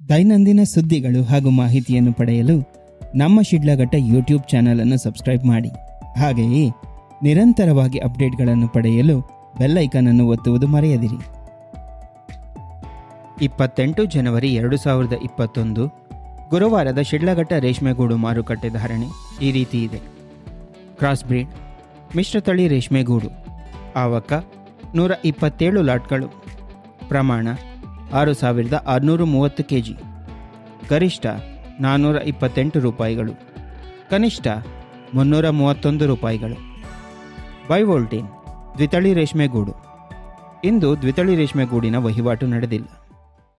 ದೈನಂದಿನ ಸುದ್ದಿಗಳು ಹಾಗೂ ಮಾಹಿತಿಯನ್ನು ಪಡೆಯಲು ನಮ್ಮ ಶಿಡ್ಲಘಟ್ಟ ಯೂಟ್ಯೂಬ್ ಚಾನಲ್ ಅನ್ನು ಸಬ್ಸ್ಕ್ರೈಬ್ ಮಾಡಿ ಹಾಗೆಯೇ ನಿರಂತರವಾಗಿ ಅಪ್ಡೇಟ್ಗಳನ್ನು ಪಡೆಯಲು ಬೆಲ್ ಐಕಾನ್ ಅನ್ನು ಒತ್ತುವುದು ಮರೆಯದಿರಿ ಇಪ್ಪತ್ತೆಂಟು ಜನವರಿ ಎರಡು ಸಾವಿರದ ಇಪ್ಪತ್ತೊಂದು ಗುರುವಾರದ ಶಿಡ್ಲಘಟ್ಟ ರೇಷ್ಮೆಗೂಡು ಮಾರುಕಟ್ಟೆ ಧಾರಣೆ ಈ ರೀತಿ ಇದೆ ಕ್ರಾಸ್ ಬ್ರೀಡ್ ಮಿಶ್ರತಳಿ ರೇಷ್ಮೆಗೂಡು ಆವಕ ನೂರ ಇಪ್ಪತ್ತೇಳು ಲಾಟ್ಗಳು ಪ್ರಮಾಣ ಆರು ಸಾವಿರದ ಆರುನೂರು ಮೂವತ್ತು ಕೆ ಜಿ ಗರಿಷ್ಠ ನಾನ್ನೂರ ಇಪ್ಪತ್ತೆಂಟು ರೂಪಾಯಿಗಳು ಕನಿಷ್ಠ ಮುನ್ನೂರ ಮೂವತ್ತೊಂದು ರೂಪಾಯಿಗಳು ಬೈವೋಲ್ಟೀನ್ ದ್ವಿತಳಿ ರೇಷ್ಮೆಗೂಡು ಇಂದು ದ್ವಿತಳಿ ರೇಷ್ಮೆಗೂಡಿನ ವಹಿವಾಟು ನಡೆದಿಲ್ಲ